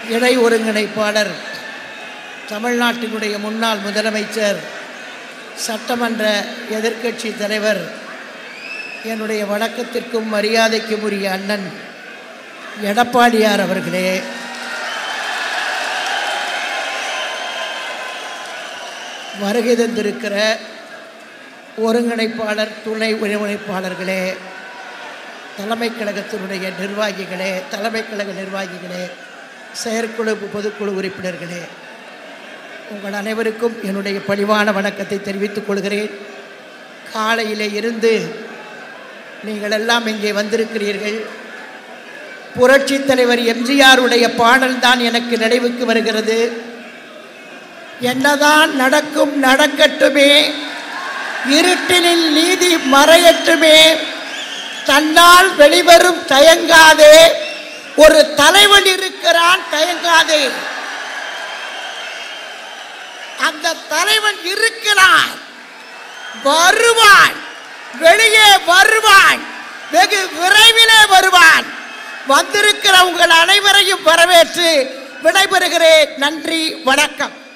இணை ஒருங்கிணைப்பாளர் தமிழ்நாட்டினுடைய முன்னாள் முதலமைச்சர் சட்டமன்ற எதிர்க்கட்சி தலைவர் என்னுடைய வணக்கத்திற்கும் மரியாதைக்கும் உரிய அண்ணன் எடப்பாடியார் அவர்களே வருகை தந்திருக்கிற ஒருங்கிணைப்பாளர் துணை ஒருங்கிணைப்பாளர்களே தலைமை கழகத்தினுடைய நிர்வாகிகளே தலைமை கழக நிர்வாகிகளே செயற்குழு பொதுக்குழு உறுப்பினர்களே உங்கள் அனைவருக்கும் என்னுடைய பணிவான வணக்கத்தை தெரிவித்துக் கொள்கிறேன் காலையிலே இருந்து நீங்கள் எல்லாம் இங்கே வந்திருக்கிறீர்கள் புரட்சித் தலைவர் எம்ஜிஆருடைய பாடல் தான் எனக்கு நினைவுக்கு வருகிறது என்னதான் நடக்கும் நடக்கட்டுமே இருட்டினில் நீதி மறையட்டுமே தன்னால் வெளிவரும் தயங்காதே ஒரு தலைவன் இருக்கிறான் தயங்காதே அந்த தலைவன் இருக்கிறான் வருவான் வெளியே வருவான் வெகு விரைவிலே வருவான் வந்திருக்கிற உங்கள் அனைவரையும் வரவேற்று விடைபெறுகிறேன் நன்றி வணக்கம்